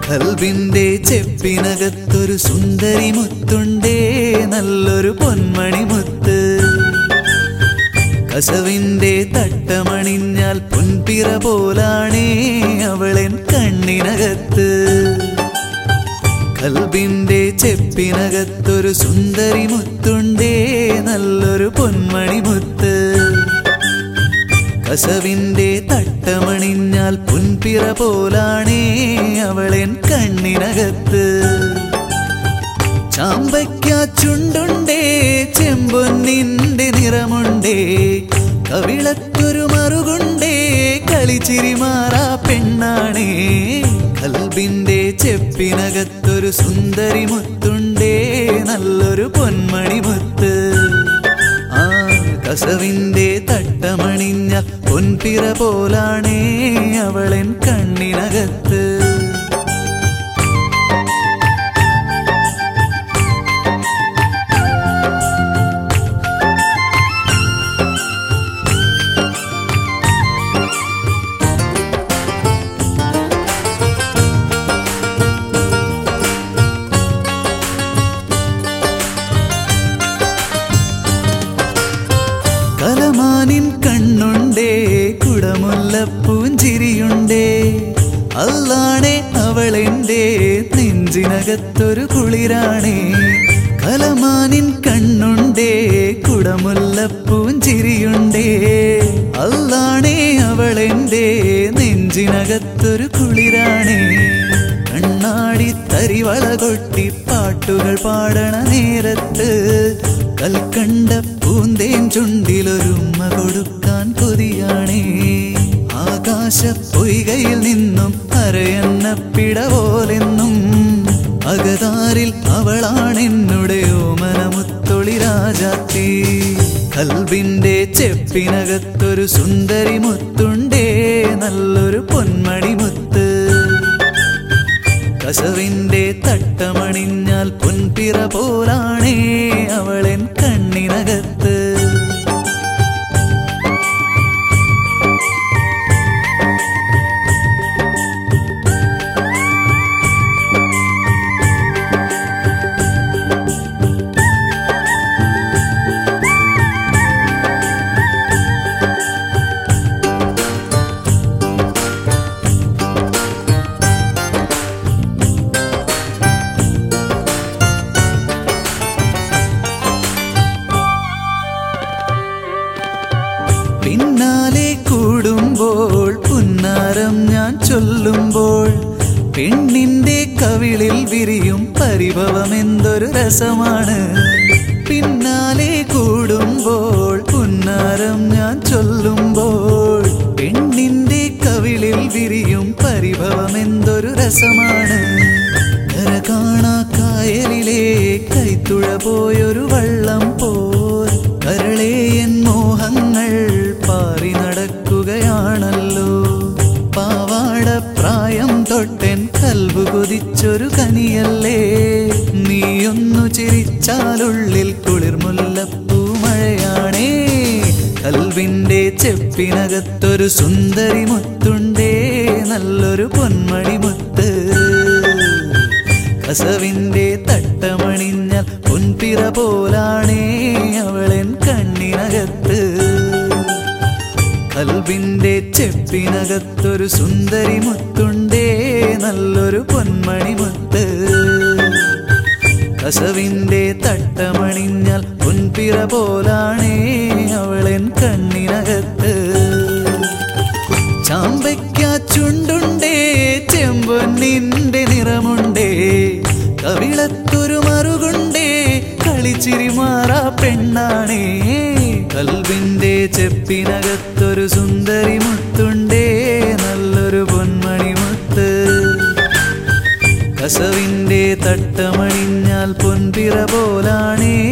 കൽവിന്റെ ചെപ്പിനകത്തൊരു സുന്ദരി മുത്തുണ്ടേ നല്ലൊരു പൊന്മണി മുത്ത് കസവിന്റെ തട്ടമണിഞ്ഞാൽ പൊൻപിറ പോലാണേ അവളെൻ കണ്ണിനകത്ത് കൽബിന്റെ ചെപ്പിനകത്തൊരു സുന്ദരി മുത്തുണ്ടേ നല്ലൊരു പൊന്മണി മുത്ത് കസവിന്റെ തട്ടമണിഞ്ഞാൽ പൊൻപിറ പോലാണേ അവളെൻ കണ്ണിനകത്ത് ചാമ്പയ്ക്ക ചുണ്ടുണ്ടേ ചെമ്പൊന്നിന്റെ നിറമുണ്ടേ കവിളത്തൊരു മറുകുണ്ടേ കളിച്ചിരി മാറാ പെണ്ണാണേ കൽബിന്റെ ചെപ്പിനകത്തൊരു സുന്ദരി മുത്തുണ്ടേ നല്ലൊരു പൊന്മണി മുത്ത് ആ കസവിന്റെ തട്ടമണിഞ്ഞ പൊൻപിറ പോലാണേ അവളെൻ കണ്ണിനകത്ത് കലമാനിൻ കണ്ണുണ്ടേ കുടമുല്ല പൂഞ്ചിരിയുണ്ടേ അല്ലാണേ അവളെന്റെ നെഞ്ചിനകത്തൊരു കുളിരാണേ കലമാനിൻ കണ്ണുണ്ടേ കുടമുല്ല പൂഞ്ചിരിയുണ്ടേ അല്ലാണേ അവളെന്റെ നെഞ്ചിനകത്തൊരു കുളിരാണേ കണ്ണാടി തരിവള കൊട്ടി പാട്ടുകൾ പാടണ നേരത്ത് കൽക്കണ്ട പൂന്തേൻ ചുണ്ടിലൊരുമ്മ കൊടുക്കാൻ കൊതിയാണേ ആകാശ പൊയ്കയിൽ നിന്നും അരയെന്ന പിടപോലെന്നും അകതാരിൽ അവളാണെന്നുടെ ഓമനമുത്തൊളി രാജാത്തി കൽബിന്റെ ചെപ്പിനകത്തൊരു സുന്ദരി മുത്തുണ്ടേ നല്ലൊരു പൊന്മണി മുത്ത് കസവിന്റെ തട്ടമണിഞ്ഞാൽ പൊൻപിറ പോലാണേ അവളെൻ കണ്ണിനകത്ത് പിന്നാലെ കൂടുമ്പോൾ പുന്നാരം ഞാൻ ചൊല്ലുമ്പോൾ പെണ്ണിന്റെ കവിളിൽ വിരിയും പരിഭവം എന്തൊരു രസമാണ് പിന്നാലെ കൂടുമ്പോൾ പുന്നാരം ഞാൻ ചൊല്ലുമ്പോൾ പെണ്ണിന്റെ കവിളിൽ വിരിയും പരിഭവം എന്തൊരു രസമാണ് കര കാണാ കായലിലെ കൈത്തുഴ പോയൊരു വള്ളം പോൽ കരളേ എൻ മോഹങ്ങൾ പാറി നടക്കുകയാണല്ലോ പാവാട പ്രായം തൊട്ടൻ കൽബു കൊതിച്ചൊരു കനിയല്ലേ നീയൊന്നു ചിരിച്ചാലുള്ളിൽ കുളിർമുല്ലപ്പൂ മഴയാണേ കൽവിന്റെ ചെപ്പിനകത്തൊരു സുന്ദരി മുത്തുണ്ടേ നല്ലൊരു പൊന്മണി മുത്ത് കസവിന്റെ തട്ടമണിഞ്ഞാൽ പൊൻപിറ പോലാണേ അവളെൻ കണ്ണിനകത്ത് കൽബിന്റെ ചെപ്പിനകത്തൊരു സുന്ദരി മുത്തുണ്ടേ നല്ലൊരു പൊന്മണി മുത്ത് കസവിന്റെ തട്ടമണിഞ്ഞാൽ പൊൻപിറ പോലാണേ അവളെൻ കണ്ണിനകത്ത് ചാമ്പയ്ക്ക ചുണ്ടുണ്ടേ ചെമ്പൊന്നിന്റെ നിറമുണ്ടേ കവിളത്തൊരു മറുകുണ്ടേ കളിച്ചിരി മാറാ പെണ്ണാണേ കൽവിന്റെ ചെപ്പിനകത്തൊരു സുന്ദരി മുത്തുണ്ടേ നല്ലൊരു പൊന്മണി മുത്ത് കസവിന്റെ തട്ടമണിഞ്ഞാൽ പൊൻപിറ പോലാണേ